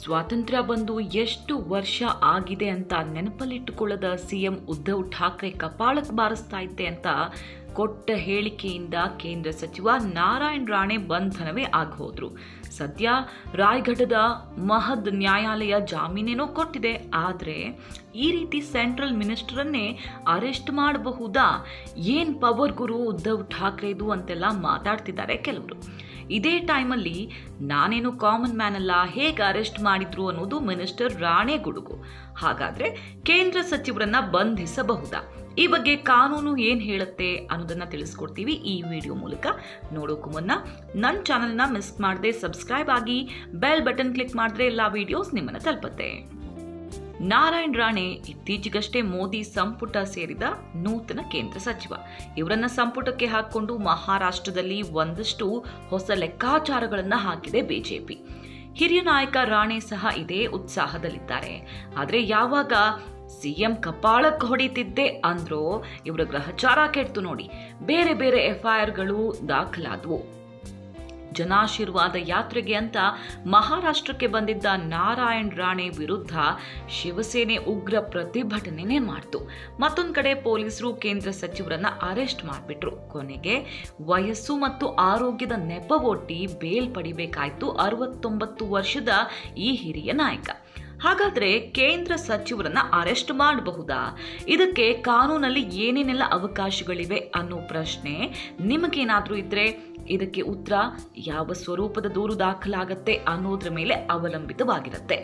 ಸ್ವಾತಂತ್ರ್ಯ ಬಂದು ಎಷ್ಟು ವರ್ಷ ಆಗಿದೆ ಅಂತ ನೆನಪಲ್ಲಿಟ್ಟುಕೊಳ್ಳದ ಸಿಎಂ ಉದ್ಧವ್ ಠಾಕ್ರೆ ಕಪಾಳಕ್ಕೆ ಬಾರಿಸ್ತಾ ಇದ್ದೆ ಅಂತ ಕೊಟ್ಟ ಹೇಳಿಕೆಯಿಂದ ಕೇಂದ್ರ ಸಚಿವ ನಾರಾಯಣ್ ರಾಣೆ ಬಂಧನವೇ ಆಗೋದ್ರು ಸದ್ಯ ರಾಯ್ಗಢದ ಮಹದ್ ನ್ಯಾಯಾಲಯ ಜಾಮೀನೇನೋ ಕೊಟ್ಟಿದೆ ಆದರೆ ಈ ರೀತಿ ಸೆಂಟ್ರಲ್ ಮಿನಿಸ್ಟರನ್ನೇ ಅರೆಸ್ಟ್ ಮಾಡಬಹುದಾ ಏನ್ ಪವರ್ ಗುರು ಉದ್ಧವ್ ಠಾಕ್ರೆದು ಅಂತೆಲ್ಲ ಮಾತಾಡ್ತಿದ್ದಾರೆ ಕೆಲವರು ಇದೇ ಟೈಮಲ್ಲಿ ನಾನೇನು ಕಾಮನ್ ಮ್ಯಾನ್ ಅಲ್ಲ ಹೇಗೆ ಅರೆಸ್ಟ್ ಮಾಡಿದ್ರು ಅನ್ನೋದು ಮಿನಿಸ್ಟರ್ ರಾಣೆ ಗುಡುಗು ಹಾಗಾದ್ರೆ ಕೇಂದ್ರ ಸಚಿವರನ್ನ ಬಂಧಿಸಬಹುದಾ ಈ ಬಗ್ಗೆ ಕಾನೂನು ಏನ್ ಹೇಳುತ್ತೆ ಅನ್ನೋದನ್ನ ತಿಳಿಸ್ಕೊಡ್ತೀವಿ ಈ ವಿಡಿಯೋ ಮೂಲಕ ನೋಡೋಕು ಮುನ್ನ ನನ್ನ ಚಾನಲ್ನ ಮಿಸ್ ಮಾಡದೆ ಸಬ್ಸ್ಕ್ರೈಬ್ ಆಗಿ ಬೆಲ್ ಬಟನ್ ಕ್ಲಿಕ್ ಮಾಡಿದ್ರೆ ಎಲ್ಲ ವಿಡಿಯೋಸ್ ನಿಮ್ಮನ್ನ ತಲುಪುತ್ತೆ ನಾರಾಯಣ್ ರಾಣೆ ಇತ್ತೀಚೆಗಷ್ಟೇ ಮೋದಿ ಸಂಪುಟ ಸೇರಿದ ನೂತನ ಕೇಂದ್ರ ಸಚಿವ ಇವರನ್ನ ಸಂಪುಟಕ್ಕೆ ಹಾಕಿಕೊಂಡು ಮಹಾರಾಷ್ಟ್ರದಲ್ಲಿ ಒಂದಷ್ಟು ಹೊಸ ಲೆಕ್ಕಾಚಾರಗಳನ್ನ ಹಾಕಿದೆ ಬಿಜೆಪಿ ಹಿರಿಯ ನಾಯಕ ರಾಣೆ ಸಹ ಇದೇ ಉತ್ಸಾಹದಲ್ಲಿದ್ದಾರೆ ಆದರೆ ಯಾವಾಗ ಸಿಎಂ ಕಪಾಳಕ್ಕೆ ಹೊಡಿತಿದ್ದೆ ಅಂದ್ರೋ ಇವರ ಗ್ರಹಚಾರ ಕೆಡ್ತು ನೋಡಿ ಬೇರೆ ಬೇರೆ ಎಫ್ಐಆರ್ಗಳು ದಾಖಲಾದವು ಜನಾಶೀರ್ವಾದ ಯಾತ್ರೆಗೆ ಅಂತ ಮಹಾರಾಷ್ಟ್ರಕ್ಕೆ ಬಂದಿದ್ದ ನಾರಾಯಣ್ ರಾಣೆ ವಿರುದ್ಧ ಶಿವಸೇನೆ ಉಗ್ರ ಪ್ರತಿಭಟನೆನೇ ಮಾಡ್ತು ಮತ್ತೊಂದು ಕಡೆ ಪೊಲೀಸರು ಕೇಂದ್ರ ಸಚಿವರನ್ನ ಅರೆಸ್ಟ್ ಮಾಡಿಬಿಟ್ರು ಕೊನೆಗೆ ವಯಸ್ಸು ಮತ್ತು ಆರೋಗ್ಯದ ನೆಪವೊಡ್ಡಿ ಬೇಲ್ ಪಡಿಬೇಕಾಯ್ತು ಅರವತ್ತೊಂಬತ್ತು ವರ್ಷದ ಈ ಹಿರಿಯ ನಾಯಕ ಹಾಗಾದ್ರೆ ಕೇಂದ್ರ ಸಚಿವರನ್ನ ಅರೆಸ್ಟ್ ಮಾಡಬಹುದಾ ಇದಕ್ಕೆ ಕಾನೂನಲ್ಲಿ ಏನೇನೆಲ್ಲ ಅವಕಾಶಗಳಿವೆ ಅನ್ನೋ ಪ್ರಶ್ನೆ ನಿಮಗೇನಾದ್ರೂ ಇದ್ರೆ ಇದಕ್ಕೆ ಉತ್ತರ ಯಾವ ಸ್ವರೂಪದ ದೂರು ದಾಖಲಾಗತ್ತೆ ಅನ್ನೋದ್ರ ಮೇಲೆ ಅವಲಂಬಿತವಾಗಿರುತ್ತೆ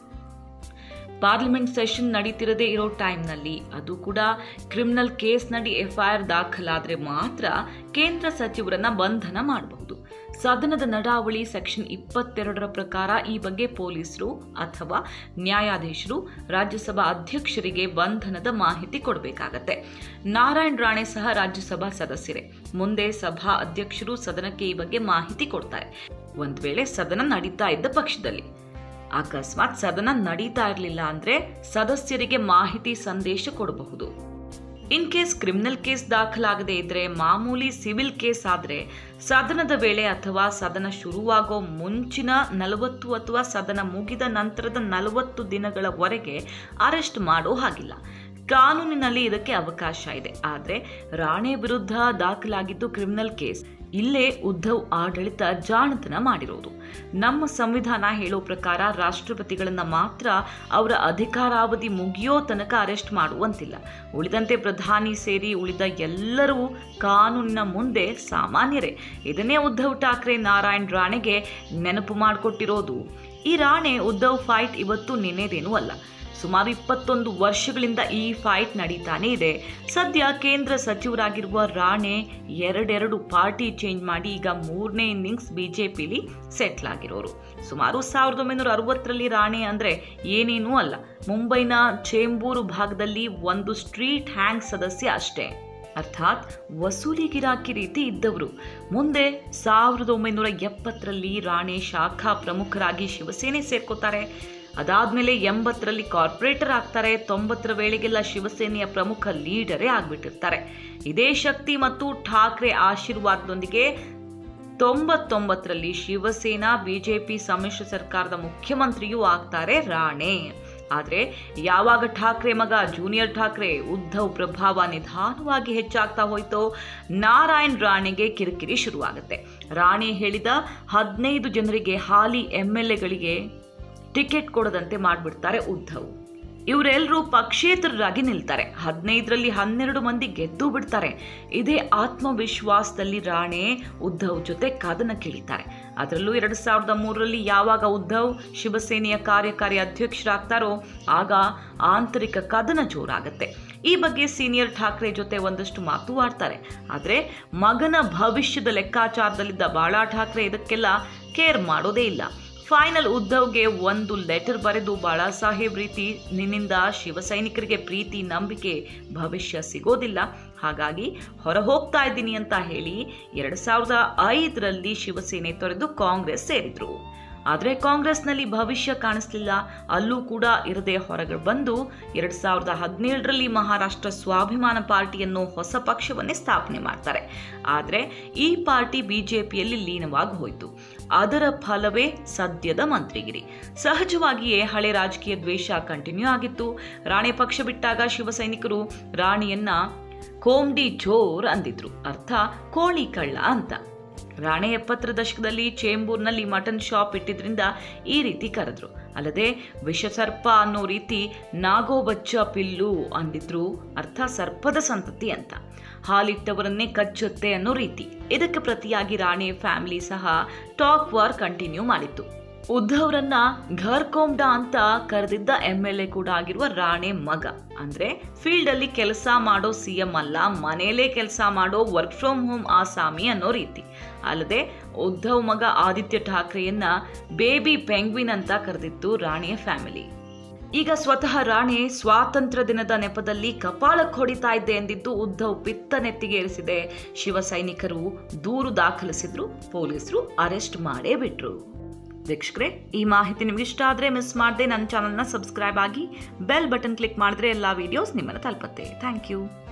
ಪಾರ್ಲಿಮೆಂಟ್ ಸೆಷನ್ ನಡೀತಿರದೇ ಇರೋ ಟೈಮ್ನಲ್ಲಿ ಅದು ಕೂಡ ಕ್ರಿಮಿನಲ್ ಕೇಸ್ ನಡಿ ಎಫ್ಐಆರ್ ದಾಖಲಾದ್ರೆ ಮಾತ್ರ ಕೇಂದ್ರ ಸಚಿವರನ್ನ ಬಂಧನ ಮಾಡಬಹುದು ಸದನದ ನಡಾವಳಿ ಸೆಕ್ಷನ್ ಇಪ್ಪತ್ತೆರಡರ ಪ್ರಕಾರ ಈ ಬಗ್ಗೆ ಪೊಲೀಸರು ಅಥವಾ ನ್ಯಾಯಾಧೀಶರು ರಾಜ್ಯಸಭಾ ಅಧ್ಯಕ್ಷರಿಗೆ ಬಂಧನದ ಮಾಹಿತಿ ಕೊಡಬೇಕಾಗತ್ತೆ ನಾರಾಯಣ್ ರಾಣೆ ಸಹ ರಾಜ್ಯಸಭಾ ಸದಸ್ಯರೇ ಮುಂದೆ ಸಭಾ ಅಧ್ಯಕ್ಷರು ಸದನಕ್ಕೆ ಈ ಬಗ್ಗೆ ಮಾಹಿತಿ ಕೊಡ್ತಾರೆ ಒಂದ್ ವೇಳೆ ಸದನ ನಡೀತಾ ಇದ್ದ ಪಕ್ಷದಲ್ಲಿ ಅಕಸ್ಮಾತ್ ಸದನ ನಡೀತಾ ಇರಲಿಲ್ಲ ಅಂದ್ರೆ ಸದಸ್ಯರಿಗೆ ಮಾಹಿತಿ ಸಂದೇಶ ಕೊಡಬಹುದು ಇನ್ ಕೇಸ್ ಕ್ರಿಮಿನಲ್ ಕೇಸ್ ದಾಖಲಾಗದೇ ಇದ್ರೆ ಮಾಮೂಲಿ ಸಿವಿಲ್ ಕೇಸ್ ಆದ್ರೆ ಸದನದ ವೇಳೆ ಅಥವಾ ಸದನ ಶುರುವಾಗೋ ಮುಂಚಿನ ನಲವತ್ತು ಅಥವಾ ಸದನ ಮುಗಿದ ನಂತರದ ನಲವತ್ತು ದಿನಗಳವರೆಗೆ ಅರೆಸ್ಟ್ ಮಾಡೋ ಹಾಗಿಲ್ಲ ಕಾನೂನಿನಲ್ಲಿ ಇದಕ್ಕೆ ಅವಕಾಶ ಇದೆ ಆದರೆ ರಾಣೆ ವಿರುದ್ಧ ದಾಖಲಾಗಿದ್ದು ಕ್ರಿಮಿನಲ್ ಕೇಸ್ ಇಲ್ಲೇ ಉದ್ಧವ್ ಆಡಳಿತ ಜಾಣತನ ಮಾಡಿರೋದು ನಮ್ಮ ಸಂವಿಧಾನ ಹೇಳೋ ಪ್ರಕಾರ ರಾಷ್ಟ್ರಪತಿಗಳನ್ನ ಮಾತ್ರ ಅವರ ಅಧಿಕಾರಾವಧಿ ಮುಗಿಯೋ ತನಕ ಅರೆಸ್ಟ್ ಮಾಡುವಂತಿಲ್ಲ ಉಳಿದಂತೆ ಪ್ರಧಾನಿ ಸೇರಿ ಉಳಿದ ಎಲ್ಲರೂ ಕಾನೂನಿನ ಮುಂದೆ ಸಾಮಾನ್ಯರೇ ಇದನ್ನೇ ಉದ್ಧವ್ ಠಾಕ್ರೆ ನಾರಾಯಣ್ ರಾಣೆಗೆ ನೆನಪು ಮಾಡಿಕೊಟ್ಟಿರೋದು ಈ ರಾಣೆ ಉದ್ಧವ್ ಫೈಟ್ ಇವತ್ತು ನಿನ್ನೆದೇನೂ ಅಲ್ಲ ಸುಮಾರು ಇಪ್ಪತ್ತೊಂದು ವರ್ಷಗಳಿಂದ ಈ ಫೈಟ್ ನಡೀತಾನೆ ಇದೆ ಸದ್ಯ ಕೇಂದ್ರ ಸಚಿವರಾಗಿರುವ ರಾಣೆ ಎರಡೆರಡು ಪಾರ್ಟಿ ಚೇಂಜ್ ಮಾಡಿ ಈಗ ಮೂರನೇ ಇನ್ನಿಂಗ್ಸ್ ಬಿಜೆಪಿಲಿ ಸೆಟ್ಲ್ ಆಗಿರೋರು ಸುಮಾರು ಸಾವಿರದ ಒಂಬೈನೂರ ಅರವತ್ತರಲ್ಲಿ ರಾಣೆ ಅಂದರೆ ಏನೇನೂ ಅಲ್ಲ ಮುಂಬೈನ ಚೇಂಬೂರು ಭಾಗದಲ್ಲಿ ಒಂದು ಸ್ಟ್ರೀಟ್ ಹ್ಯಾಂಗ್ ಸದಸ್ಯ ಅಷ್ಟೇ ಅರ್ಥಾತ್ ವಸೂಲಿ ಗಿರಾಕಿ ರೀತಿ ಇದ್ದವರು ಮುಂದೆ ಸಾವಿರದ ಒಂಬೈನೂರ ಎಪ್ಪತ್ತರಲ್ಲಿ ರಾಣೆ ಶಾಖಾ ಪ್ರಮುಖರಾಗಿ ಶಿವಸೇನೆ ಸೇರ್ಕೋತಾರೆ ಅದಾದ್ಮೇಲೆ ಎಂಬತ್ತರಲ್ಲಿ ಕಾರ್ಪೊರೇಟರ್ ಆಗ್ತಾರೆ ತೊಂಬತ್ತರ ವೇಳೆಗೆಲ್ಲ ಶಿವಸೇನೆಯ ಪ್ರಮುಖ ಲೀಡರೇ ಆಗ್ಬಿಟ್ಟಿರ್ತಾರೆ ಇದೇ ಶಕ್ತಿ ಮತ್ತು ಠಾಕ್ರೆ ಆಶೀರ್ವಾದದೊಂದಿಗೆ ತೊಂಬತ್ತೊಂಬತ್ತರಲ್ಲಿ ಶಿವಸೇನಾ ಬಿಜೆಪಿ ಸಮ್ಮಿಶ್ರ ಸರ್ಕಾರದ ಮುಖ್ಯಮಂತ್ರಿಯೂ ಆಗ್ತಾರೆ ರಾಣೆ ಆದರೆ ಯಾವಾಗ ಠಾಕ್ರೆ ಮಗ ಜೂನಿಯರ್ ಠಾಕ್ರೆ ಉದ್ಧವ್ ಪ್ರಭಾವ ನಿಧಾನವಾಗಿ ಹೆಚ್ಚಾಗ್ತಾ ಹೋಯ್ತೋ ನಾರಾಯಣ್ ರಾಣೆಗೆ ಕಿರಿಕಿರಿ ಶುರುವಾಗುತ್ತೆ ರಾಣೆ ಹೇಳಿದ ಹದಿನೈದು ಜನರಿಗೆ ಹಾಲಿ ಎಂ ಎಲ್ ಎಗಳಿಗೆ ಟಿಕೆಟ್ ಕೊಡದಂತೆ ಮಾಡಿಬಿಡ್ತಾರೆ ಉದ್ಧವ್ ಇವರೆಲ್ಲರೂ ಪಕ್ಷೇತರರಾಗಿ ನಿಲ್ತಾರೆ ಹದಿನೈದರಲ್ಲಿ ಹನ್ನೆರಡು ಮಂದಿ ಗೆದ್ದು ಬಿಡ್ತಾರೆ ಇದೇ ಆತ್ಮವಿಶ್ವಾಸದಲ್ಲಿ ರಾಣೆ ಉದ್ಧವ್ ಜೊತೆ ಕದನ ಕೇಳಿತಾರೆ ಅದರಲ್ಲೂ ಎರಡು ಸಾವಿರದ ಮೂರರಲ್ಲಿ ಯಾವಾಗ ಉದ್ಧವ್ ಶಿವಸೇನೆಯ ಕಾರ್ಯಕಾರಿ ಅಧ್ಯಕ್ಷರಾಗ್ತಾರೋ ಆಗ ಆಂತರಿಕ ಕದನ ಜೋರಾಗತ್ತೆ ಈ ಬಗ್ಗೆ ಸೀನಿಯರ್ ಠಾಕ್ರೆ ಜೊತೆ ಒಂದಷ್ಟು ಮಾತು ಆಡ್ತಾರೆ ಆದರೆ ಮಗನ ಭವಿಷ್ಯದ ಲೆಕ್ಕಾಚಾರದಲ್ಲಿದ್ದ ಬಾಳಾ ಠಾಕ್ರೆ ಇದಕ್ಕೆಲ್ಲ ಕೇರ್ ಮಾಡೋದೇ ಇಲ್ಲ ಫೈನಲ್ ಉದ್ಧವ್ಗೆ ಒಂದು ಲೆಟರ್ ಬರೆದು ಬಾಳಾ ಸಾಹೇಬ್ ರೀತಿ ನಿನ್ನಿಂದ ಶಿವಸೈನಿಕರಿಗೆ ಪ್ರೀತಿ ನಂಬಿಕೆ ಭವಿಷ್ಯ ಸಿಗೋದಿಲ್ಲ ಹಾಗಾಗಿ ಹೊರ ಹೋಗ್ತಾ ಇದ್ದೀನಿ ಅಂತ ಹೇಳಿ ಎರಡು ಸಾವಿರದ ಐದರಲ್ಲಿ ಶಿವಸೇನೆ ತೊರೆದು ಕಾಂಗ್ರೆಸ್ ಸೇರಿದ್ರು ಆದರೆ ಕಾಂಗ್ರೆಸ್ನಲ್ಲಿ ಭವಿಷ್ಯ ಕಾಣಿಸ್ಲಿಲ್ಲ ಅಲ್ಲೂ ಕೂಡ ಇರದೆ ಹೊರಗೆ ಬಂದು ಎರಡು ಸಾವಿರದ ಹದಿನೇಳರಲ್ಲಿ ಮಹಾರಾಷ್ಟ್ರ ಸ್ವಾಭಿಮಾನ ಪಾರ್ಟಿಯನ್ನು ಹೊಸ ಪಕ್ಷವನ್ನೇ ಸ್ಥಾಪನೆ ಮಾಡ್ತಾರೆ ಆದರೆ ಈ ಪಾರ್ಟಿ ಬಿಜೆಪಿಯಲ್ಲಿ ಲೀನವಾಗಿ ಹೋಯಿತು ಅದರ ಫಲವೇ ಸದ್ಯದ ಮಂತ್ರಿಗಿರಿ ಸಹಜವಾಗಿಯೇ ಹಳೆ ರಾಜಕೀಯ ದ್ವೇಷ ಕಂಟಿನ್ಯೂ ಆಗಿತ್ತು ರಾಣಿ ಪಕ್ಷ ಬಿಟ್ಟಾಗ ಶಿವಸೈನಿಕರು ರಾಣಿಯನ್ನ ಕೋಮ್ಡಿ ಜೋರ್ ಅಂದಿದ್ರು ಅರ್ಥ ಕೋಳಿ ಕಳ್ಳ ಅಂತ ರಾಣೆ ಎಪ್ಪತ್ತರ ದಶಕದಲ್ಲಿ ಚೇಂಬೂರ್ನಲ್ಲಿ ಮಟನ್ ಶಾಪ್ ಇಟ್ಟಿದ್ರಿಂದ ಈ ರೀತಿ ಕರೆದ್ರು ಅಲ್ಲದೆ ವಿಷಸರ್ಪ ಅನ್ನೋ ರೀತಿ ನಾಗೋಬಚ್ಚ ಪಿಲ್ಲು ಅಂದಿದ್ರು ಅರ್ಥ ಸರ್ಪದ ಸಂತತಿ ಅಂತ ಹಾಲಿಟ್ಟವರನ್ನೇ ಕಚ್ಚುತ್ತೆ ಅನ್ನೋ ರೀತಿ ಇದಕ್ಕೆ ಪ್ರತಿಯಾಗಿ ರಾಣಿ ಫ್ಯಾಮಿಲಿ ಸಹ ಟಾಕ್ ವಾರ್ ಕಂಟಿನ್ಯೂ ಮಾಡಿತ್ತು ಉದ್ಧವ್ರನ್ನ ಘರ್ ಕೋಮ್ಡಾ ಅಂತ ಕರೆದಿದ್ದ ಎಂ ಎಲ್ ಎ ಕೂಡ ಆಗಿರುವ ರಾಣೆ ಮಗ ಅಂದ್ರೆ ಫೀಲ್ಡ್ ಅಲ್ಲಿ ಕೆಲಸ ಮಾಡೋ ಸಿ ಎಂ ಅಲ್ಲ ಮನೆಯಲ್ಲೇ ಕೆಲಸ ಮಾಡೋ ವರ್ಕ್ ಫ್ರಮ್ ಹೋಮ್ ಆಸಾಮಿ ಅನ್ನೋ ರೀತಿ ಅಲ್ಲದೆ ಉದ್ಧವ್ ಮಗ ಆದಿತ್ಯ ಠಾಕ್ರೆಯನ್ನ ಬೇಬಿ ಪೆಂಗ್ವಿನ್ ಅಂತ ಕರೆದಿತ್ತು ರಾಣಿಯ ಫ್ಯಾಮಿಲಿ ಈಗ ಸ್ವತಃ ರಾಣೆ ಸ್ವಾತಂತ್ರ್ಯ ದಿನದ ನೆಪದಲ್ಲಿ ಕಪಾಳಕ್ಕೆ ಹೊಡಿತಾ ಇದ್ದೆ ಎಂದಿದ್ದು ಉದ್ಧವ್ ಪಿತ್ತ ನೆತ್ತಿಗೆ ಏರಿಸಿದೆ ಶಿವ ಸೈನಿಕರು ದೂರು ದಾಖಲಿಸಿದ್ರು ಪೊಲೀಸರು ಅರೆಸ್ಟ್ ಮಾಡೇ ಬಿಟ್ರು ವೀಕ್ಷಕರೇ ಈ ಮಾಹಿತಿ ನಿಮ್ಗೆ ಇಷ್ಟ ಆದರೆ ಮಿಸ್ ಮಾಡದೆ ನನ್ನ ಚಾನಲ್ನ ಸಬ್ಸ್ಕ್ರೈಬ್ ಆಗಿ ಬೆಲ್ ಬಟನ್ ಕ್ಲಿಕ್ ಮಾಡಿದ್ರೆ ಎಲ್ಲ ವಿಡಿಯೋಸ್ ನಿಮ್ಮನ್ನು ತಲುಪತ್ತೆ ಥ್ಯಾಂಕ್ ಯು